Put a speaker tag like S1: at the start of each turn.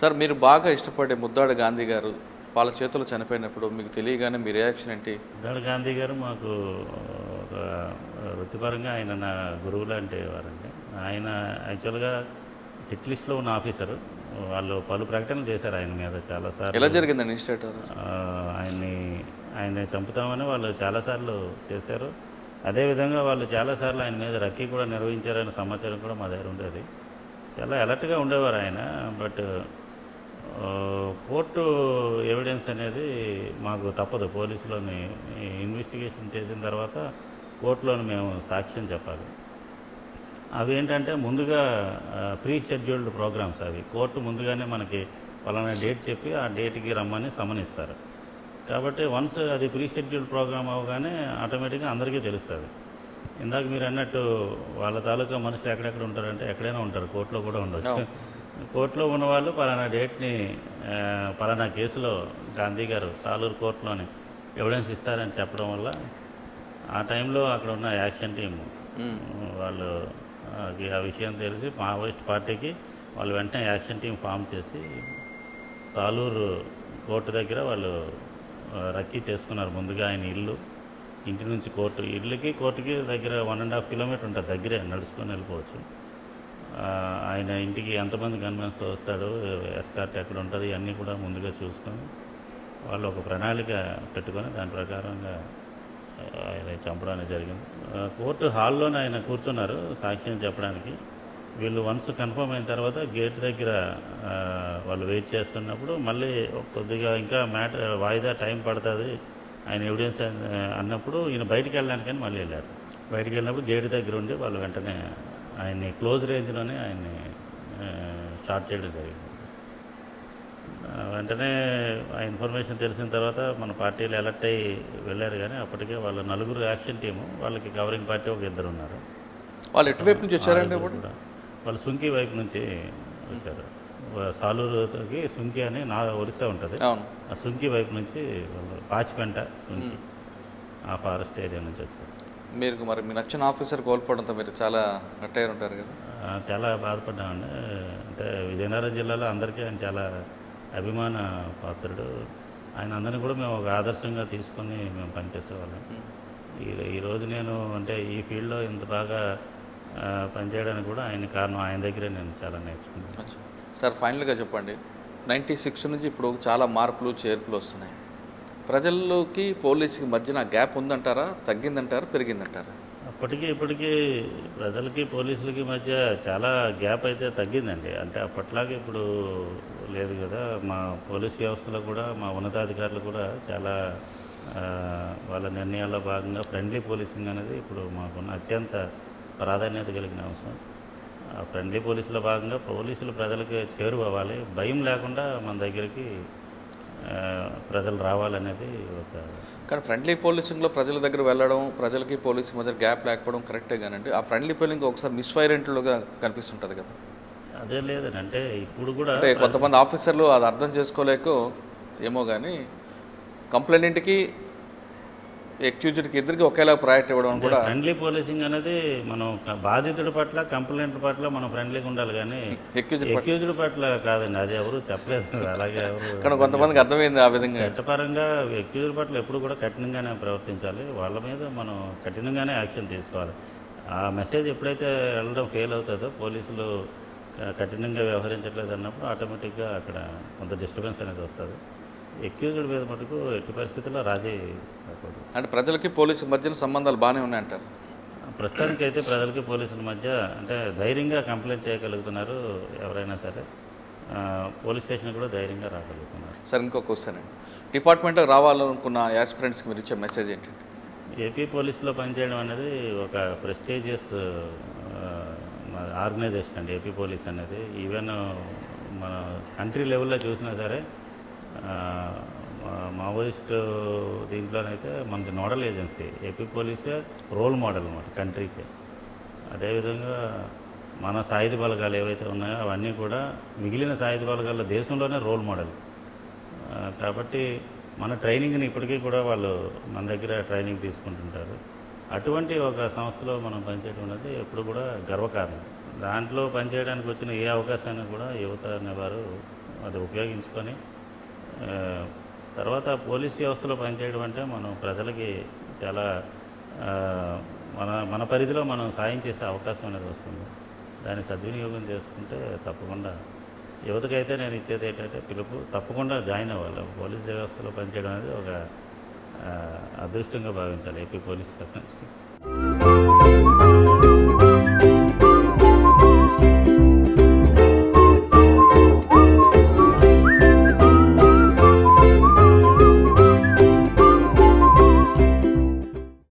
S1: Sir మీరు బాగా ఇష్టపడే ముద్దాడు గాంధీ గారు వాళ్ళ చేతులు చనిపోయినప్పుడు మీకు తెలియగానే మీ రియాక్షన్ ఏంటి
S2: ఉద్దాడ గాంధీ గారు మాకు ఒక వృత్తిపరంగా ఆయన నా గురువు లాంటి వారండి ఆయన యాక్చువల్గా హిట్ లిస్ట్లో ఉన్న ఆఫీసరు వాళ్ళు పలు ప్రకటనలు చేశారు ఆయన మీద చాలాసార్లు
S1: ఎలా జరిగిందండి ఇన్స్టేట్
S2: ఆ, ఆయన్ని ఆయన్ని చంపుతామని వాళ్ళు చాలాసార్లు చేశారు అదేవిధంగా వాళ్ళు చాలాసార్లు ఆయన మీద రక్కీ కూడా నిర్వహించారనే సమాచారం కూడా మా దగ్గర ఉండేది చాలా అలర్ట్గా ఉండేవారు ఆయన బట్ ఆ, కోర్టు ఎవిడెన్స్ అనేది మాకు తప్పదు పోలీసులోని ఇన్వెస్టిగేషన్ చేసిన తర్వాత కోర్టులోని మేము సాక్ష్యం చెప్పాలి అవి ఏంటంటే ముందుగా ప్రీ షెడ్యూల్డ్ ప్రోగ్రామ్స్ అవి కోర్టు ముందుగానే మనకి పలానా డేట్ చెప్పి ఆ డేట్కి రమ్మని సమనిస్తారు కాబట్టి వన్స్ అది ప్రీ షెడ్యూల్డ్ ప్రోగ్రామ్ అవగానే ఆటోమేటిక్గా అందరికీ తెలుస్తుంది ఇందాక మీరు అన్నట్టు వాళ్ళ తాలూకా మనుషులు ఎక్కడెక్కడ ఉంటారంటే ఎక్కడైనా ఉంటారు కోర్టులో కూడా ఉండొచ్చు కోర్టులో ఉన్నవాళ్ళు పలానా డేట్ని ఆ, పలానా కేసులో గాంధీ గారు సాలూరు కోర్టులోని ఎవిడెన్స్ ఇస్తారని చెప్పడం వల్ల ఆ టైంలో అక్కడ ఉన్న యాక్షన్ టీమ్ వాళ్ళు ఆ, ఆ విషయం తెలిసి మావోయిస్ట్ పార్టీకి వాళ్ళు వెంటనే యాక్షన్ టీం ఫామ్ చేసి సాలూరు కోర్టు దగ్గర వాళ్ళు ఆ, రక్కీ చేసుకున్నారు ముందుగా ఆయన ఇల్లు ఇంటి నుంచి కోర్టు ఇల్లుకి కోర్టుకి దగ్గర వన్ అండ్ హాఫ్ కిలోమీటర్ ఉంటుంది దగ్గరే నడుచుకొని వెళ్ళిపోవచ్చు ఆ, ఆయన ఇంటికి ఎంతమంది గన్మెన్స్తో వస్తాడు ఎస్కార్ట్ ఎక్కడ ఉంటుంది అన్నీ కూడా ముందుగా చూసుకొని వాళ్ళు ఒక ప్రణాళిక పెట్టుకొని దాని ప్రకారంగా ఆ, ఆయన చంపడానికి జరిగింది ఆ, కోర్టు హాల్లోనే ఆయన కూర్చున్నారు సాక్ష్యం చెప్పడానికి వీళ్ళు వన్స్ కన్ఫర్మ్ అయిన తర్వాత గేట్ దగ్గర ఆ, వాళ్ళు వెయిట్ చేస్తున్నప్పుడు మళ్ళీ కొద్దిగా ఇంకా మ్యాటర్ వాయిదా టైం పడుతుంది ఆయన ఎవిడెన్స్ అన్నప్పుడు ఈయన బయటికి వెళ్ళడానికని మళ్ళీ వెళ్ళారు బయటికి వెళ్ళినప్పుడు గేట్ దగ్గర ఉండి వాళ్ళు వెంటనే ఆయన్ని క్లోజ్ రేంజ్లోనే ఆయన్ని ఆ, షార్ట్ చేయడం జరిగింది ఆ, వెంటనే ఆ ఇన్ఫర్మేషన్ తెలిసిన తర్వాత మన పార్టీలు ఎలక్ట్ అయ్యి వెళ్ళారు కానీ అప్పటికే వాళ్ళ నలుగురు యాక్షన్ టీము వాళ్ళకి కవరింగ్ పార్టీ ఒక ఇద్దరు ఉన్నారు
S1: వాళ్ళు ఎటువైపు నుంచి వచ్చారండి
S2: ఆరుగురు
S1: ఇప్పుడు
S2: కూడా. వాళ్ళు సుంకి వైపు నుంచి వచ్చారు వా- సాలూరుకి సుంకి అని నా ఒరిస్సా ఉంటుంది
S1: అవును
S2: ఆ సుంకి వైపు నుంచి వాళ్ళు పాచిపెంట సుంకి ఆ ఫారెస్ట్ ఏరియా నుంచి వచ్చారు
S1: మీరు మరి మీ నచ్చిన ఆఫీసర్ కోల్పోవడంతో మీరు చాలా అట్టయ్యారు ఉంటారు కదా
S2: ఆ, చాలా బాధపడ్డామండి అంటే విజయనగరం జిల్లాలో అందరికీ ఆయన చాలా అభిమాన పాత్రుడు ఆయన అందరినీ కూడా మేము ఒక ఆదర్శంగా తీసుకొని మేము పనిచేసేవాళ్ళం ఈ ఈరోజు నేను అంటే ఈ ఫీల్డ్లో ఇంత బాగా ఆ, పనిచేయడానికి కూడా ఆయన కారణం ఆయన దగ్గరే నేను చాలా నేర్చుకున్నాను
S1: అచ్చా. సార్ ఫైనల్గా చెప్పండి నైంటీ సిక్స్ నుంచి ఇప్పుడు చాలా మార్పులు చేర్పులు వస్తున్నాయి ప్రజల్లోకి పోలీసుకి మధ్యన గ్యాప్ ఉందంటారా తగ్గిందంటారా పెరిగిందంటారా
S2: అప్పటికి ఇప్పటికీ ప్రజలకి పోలీసులకి మధ్య చాలా గ్యాప్ అయితే తగ్గిందండి అంటే అప్పట్లాగా ఇప్పుడు లేదు కదా మా పోలీస్ వ్యవస్థలో కూడా మా ఉన్నతాధికారులు కూడా చాలా ఆ, వాళ్ళ నిర్ణయాల్లో భాగంగా ఫ్రెండ్లీ పోలీసింగ్ అనేది ఇప్పుడు మాకున్న అత్యంత ప్రాధాన్యత కలిగిన అంశం ఆ ఫ్రెండ్లీ పోలీసులో భాగంగా పోలీసులు ప్రజలకి చేరువవ్వాలి భయం లేకుండా మన దగ్గరికి ఆ, ప్రజలు రావాలనేది ఒక
S1: కానీ ఫ్రెండ్లీ పోలీసింగ్లో ప్రజల దగ్గర వెళ్ళడం ప్రజలకి పోలీసుకి మధ్య గ్యాప్ లేకపోవడం కరెక్టే కానండి ఆ ఫ్రెండ్లీ పోలింగ్ ఒకసారి మిస్ఫైరెంట్లుగా కనిపిస్తుంటుంది కదా
S2: అదే లేదండి అంటే ఇప్పుడు కూడా
S1: అంటే కొంతమంది ఆఫీసర్లు అది అర్థం చేసుకోలేక ఏమో కానీ కంప్లైంట్కి ఎక్యూజ్డ్కి ఇద్దరికి ఒకేలా ప్రయారిటీ ఇవ్వడం కూడా
S2: ఫ్రెండ్లీ పోలీసింగ్ అనేది మనం క- బాధితుడి పట్ల కంప్లైంట్ పట్ల మనం ఫ్రెండ్లీగా ఉండాలి కానీ
S1: ఎక్యూజ్డ్
S2: ఎక్యూజ్డ్ పట్ల కాదండి అది ఎవరు చెప్పలేదు అలాగే ఎవరు
S1: కానీ కొంతమందికి అర్థమైంది ఆ విధంగా
S2: చట్టపరంగా ఎక్యూజ్డ్ పట్ల ఎప్పుడు కూడా కఠినంగానే ప్రవర్తించాలి వాళ్ళ మీద మనం కఠినంగానే యాక్షన్ తీసుకోవాలి ఆ మెసేజ్ ఎప్పుడైతే వెళ్ళడం ఫెయిల్ అవుతుందో పోలీసులు క- కఠినంగా వ్యవహరించట్లేదు అన్నప్పుడు ఆటోమేటిక్గా అక్కడ కొంత డిస్టర్బెన్స్ అనేది వస్తుంది ఎక్యూజ్డ్ మీద మటుకు ఎట్టి పరిస్థితుల్లో రాజీ కాకూడదు
S1: అంటే ప్రజలకి పోలీసు మధ్యన సంబంధాలు బాగానే ఉన్నాయంటారు
S2: ప్రస్తుతానికి అయితే ప్రజలకి పోలీసుల మధ్య అంటే ధైర్యంగా కంప్లైంట్ చేయగలుగుతున్నారు ఎవరైనా సరే ఆ, పోలీస్ స్టేషన్ కూడా ధైర్యంగా రాగలుగుతున్నారు
S1: సార్ ఇంకో క్వశ్చన్ అండి డిపార్ట్మెంట్కి రావాలనుకున్న యాస్పిరెంట్స్కి మీరు ఇచ్చే మెసేజ్ ఏంటండి
S2: ఏపీ పోలీసులో పనిచేయడం అనేది ఒక ప్రెస్టీజియస్ ఆర్గనైజేషన్ అండి ఏపీ పోలీస్ అనేది ఈవెన్ మన కంట్రీ లెవెల్లో చూసినా సరే ఆ, మా- మావోయిస్ట్ దీంట్లోనైతే మనది నోడల్ ఏజెన్సీ ఏపీ పోలీసే రోల్ మోడల్ అన్నమాట కంట్రీకి అదేవిధంగా మన సాయుధ బలగాలు ఏవైతే ఉన్నాయో అవన్నీ కూడా మిగిలిన సాయుధ బలగాల దేశంలోనే రోల్ మోడల్స్ ఆ, కాబట్టి మన ట్రైనింగ్ని ఇప్పటికీ కూడా వాళ్ళు మన దగ్గర ట్రైనింగ్ తీసుకుంటుంటారు అటువంటి ఒక సంస్థలో మనం పనిచేయడం అనేది ఎప్పుడు కూడా గర్వకారణం దాంట్లో పనిచేయడానికి వచ్చిన ఏ అవకాశాన్ని కూడా యువత అనేవారు అది ఉపయోగించుకొని ఆ, తర్వాత పోలీస్ వ్యవస్థలో పనిచేయడం అంటే మనం ప్రజలకి చాలా ఆ, మన మన పరిధిలో మనం సాయం చేసే అవకాశం అనేది వస్తుంది దాన్ని సద్వినియోగం చేసుకుంటే తప్పకుండా యువతకైతే నేను ఇచ్చేది ఏంటంటే పిలుపు తప్పకుండా జాయిన్ అవ్వాలి పోలీస్ వ్యవస్థలో పనిచేయడం అనేది ఒక ఆ, అదృష్టంగా భావించాలి ఏపీ పోలీస్ తరఫు నుంచి